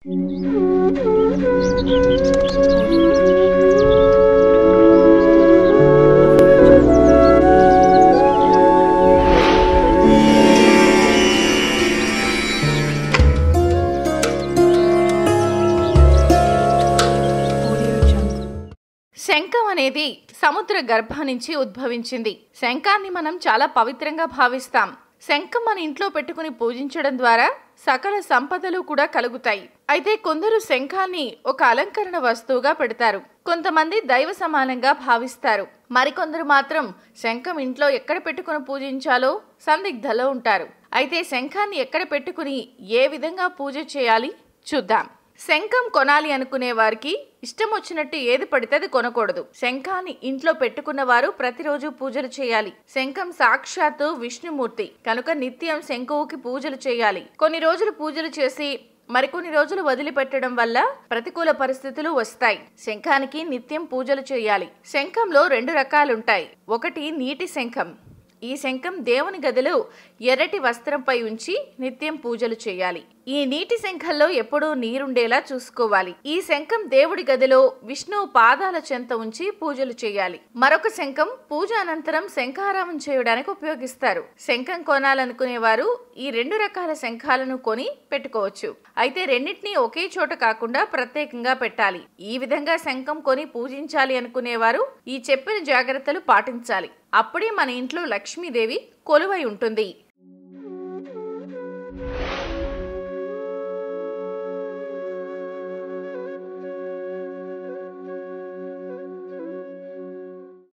శంఖం అనేది సముద్ర గర్భం నుంచి ఉద్భవించింది శంఖాన్ని మనం చాలా పవిత్రంగా భావిస్తాం శంఖం మన ఇంట్లో పెట్టుకుని పూజించడం ద్వారా సకల సంపదలు కూడా కలుగుతాయి అయితే కొందరు శంఖాన్ని ఒక అలంకరణ వస్తువుగా పెడతారు కొంతమంది దైవ సమానంగా భావిస్తారు మరికొందరు మాత్రం శంఖం ఇంట్లో ఎక్కడ పెట్టుకుని పూజించాలో సందిగ్ధలో ఉంటారు అయితే శంఖాన్ని ఎక్కడ పెట్టుకుని ఏ విధంగా పూజ చేయాలి చూద్దాం శంఖం కొనాలి అనుకునే వారికి ఇష్టం వచ్చినట్టు ఏది పడితే అది కొనకూడదు శంఖాన్ని ఇంట్లో పెట్టుకున్న వారు ప్రతిరోజు పూజలు చేయాలి శంఖం సాక్షాత్తు విష్ణుమూర్తి కనుక నిత్యం శంఖువుకి పూజలు చేయాలి కొన్ని రోజులు పూజలు చేసి మరికొన్ని రోజులు వదిలిపెట్టడం వల్ల ప్రతికూల పరిస్థితులు వస్తాయి శంఖానికి నిత్యం పూజలు చేయాలి శంఖంలో రెండు రకాలుంటాయి ఒకటి నీటి శంఖం ఈ శంఖం దేవుని గదిలో ఎర్రటి వస్త్రంపై ఉంచి నిత్యం పూజలు చేయాలి ఈ నీటి శంఖంలో ఎప్పుడూ నీరుండేలా చూసుకోవాలి ఈ శంఖం దేవుడి గదిలో విష్ణువు పాదాల చెంత ఉంచి పూజలు చేయాలి మరొక శంఖం పూజ అనంతరం శంఖారామం చేయడానికి ఉపయోగిస్తారు శంఖం కొనాలనుకునేవారు ఈ రెండు రకాల శంఖాలను కొని పెట్టుకోవచ్చు అయితే రెండింటినీ ఒకే చోట కాకుండా ప్రత్యేకంగా పెట్టాలి ఈ విధంగా శంఖం కొని పూజించాలి అనుకునేవారు ఈ చెప్పిన జాగ్రత్తలు పాటించాలి అప్పుడే మన ఇంట్లో లక్ష్మీదేవి కొలువై ఉంటుంది